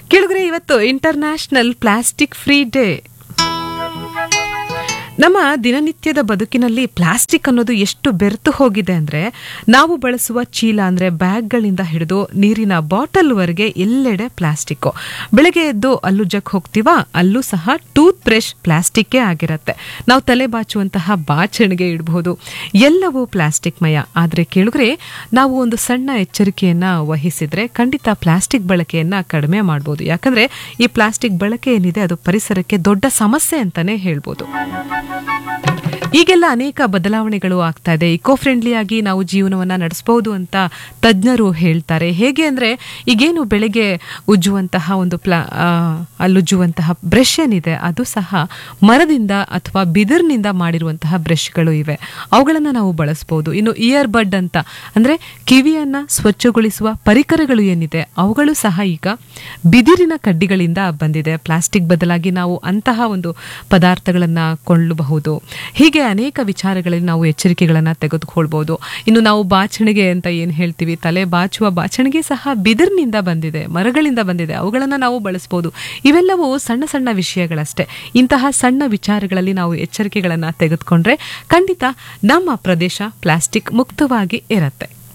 ಕೇಳಿದ್ರೆ ಇವತ್ತು international plastic free day ನಮ್ಮ ದಿನನಿತ್ಯದ ಬದುಕಿನಲ್ಲಿ ಪ್ಲಾಸ್ಟಿಕ್ ಅನ್ನೋದು ಎಷ್ಟು ಬೆರೆತು ಹೋಗಿದೆ ಅಂದ್ರೆ ನಾವು ಬಳಸುವ ಚೀಲ ಅಂದ್ರೆ ಬ್ಯಾಗ್ಗಳಿಂದ ಹಿಡಿದು ನೀರಿನ ಬಾಟಲ್ವರೆಗೆ ಎಲ್ಲೆಡೆ ಪ್ಲಾಸ್ಟಿಕ್ ಬೆಳಗ್ಗೆ ಎದ್ದು ಅಲ್ಲುಜ್ಜಕ್ಕೆ ಹೋಗ್ತೀವಾ ಅಲ್ಲೂ ಸಹ ಟೂತ್ ಬ್ರಷ್ ಪ್ಲಾಸ್ಟಿಕ್ಕೇ ಆಗಿರತ್ತೆ ನಾವು ತಲೆ ಬಾಚುವಂತಹ ಬಾಚಣಿಗೆ ಇಡಬಹುದು ಎಲ್ಲವೂ ಪ್ಲಾಸ್ಟಿಕ್ ಮಯ ಆದ್ರೆ ಕೇಳಿದ್ರೆ ನಾವು ಒಂದು ಸಣ್ಣ ಎಚ್ಚರಿಕೆಯನ್ನ ವಹಿಸಿದ್ರೆ ಖಂಡಿತ ಪ್ಲಾಸ್ಟಿಕ್ ಬಳಕೆಯನ್ನ ಕಡಿಮೆ ಮಾಡಬಹುದು ಯಾಕಂದ್ರೆ ಈ ಪ್ಲಾಸ್ಟಿಕ್ ಬಳಕೆ ಏನಿದೆ ಅದು ಪರಿಸರಕ್ಕೆ ದೊಡ್ಡ ಸಮಸ್ಯೆ ಅಂತಾನೆ ಹೇಳ್ಬೋದು ಈಗೆಲ್ಲ ಅನೇಕ ಬದಲಾವಣೆಗಳು ಆಗ್ತಾ ಇದೆ ಇಕೋ ಫ್ರೆಂಡ್ಲಿ ಆಗಿ ನಾವು ಜೀವನವನ್ನ ನಡೆಸಬಹುದು ಅಂತ ತಜ್ಞರು ಹೇಳ್ತಾರೆ ಹೇಗೆ ಅಂದ್ರೆ ಈಗೇನು ಬೆಳಗ್ಗೆ ಉಜ್ಜುವಂತಹ ಒಂದು ಪ್ಲಾ ಆ, ಅಲ್ಲುಜ್ಜುವಂತಹ ಬ್ರಷ್ ಏನಿದೆ ಅದು ಸಹ ಮರದಿಂದ ಅಥವಾ ಬಿದಿರಿನಿಂದ ಮಾಡಿರುವಂತಹ ಬ್ರಷ್ಗಳು ಇವೆ ಅವುಗಳನ್ನು ನಾವು ಬಳಸಬಹುದು ಇನ್ನು ಇಯರ್ ಬಡ್ ಅಂತ ಅಂದ್ರೆ ಕಿವಿಯನ್ನ ಸ್ವಚ್ಛಗೊಳಿಸುವ ಪರಿಕರಗಳು ಏನಿದೆ ಅವುಗಳು ಸಹ ಈಗ ಬಿದಿರಿನ ಕಡ್ಡಿಗಳಿಂದ ಬಂದಿದೆ ಪ್ಲಾಸ್ಟಿಕ್ ಬದಲಾಗಿ ನಾವು ಅಂತಹ ಒಂದು ಪದಾರ್ಥಗಳನ್ನ ಕೊಳ್ಳಬಹುದು ಹೀಗೆ ಅನೇಕ ವಿಚಾರಗಳಲ್ಲಿ ನಾವು ಎಚ್ಚರಿಕೆಗಳನ್ನ ತೆಗೆದುಕೊಳ್ಬಹುದು ಇನ್ನು ನಾವು ಬಾಚಣಿಗೆ ಅಂತ ಏನ್ ಹೇಳ್ತೀವಿ ತಲೆ ಬಾಚುವ ಬಾಚಣಿಗೆ ಸಹ ಬಿದಿರಿನಿಂದ ಬಂದಿದೆ ಮರಗಳಿಂದ ಬಂದಿದೆ ಅವುಗಳನ್ನ ನಾವು ಬಳಸಬಹುದು ಇವೆಲ್ಲವೂ ಸಣ್ಣ ಸಣ್ಣ ವಿಷಯಗಳಷ್ಟೇ ಇಂತಹ ಸಣ್ಣ ವಿಚಾರಗಳಲ್ಲಿ ನಾವು ಎಚ್ಚರಿಕೆಗಳನ್ನ ತೆಗೆದುಕೊಂಡ್ರೆ ಖಂಡಿತ ನಮ್ಮ ಪ್ರದೇಶ ಪ್ಲಾಸ್ಟಿಕ್ ಮುಕ್ತವಾಗಿ ಇರತ್ತೆ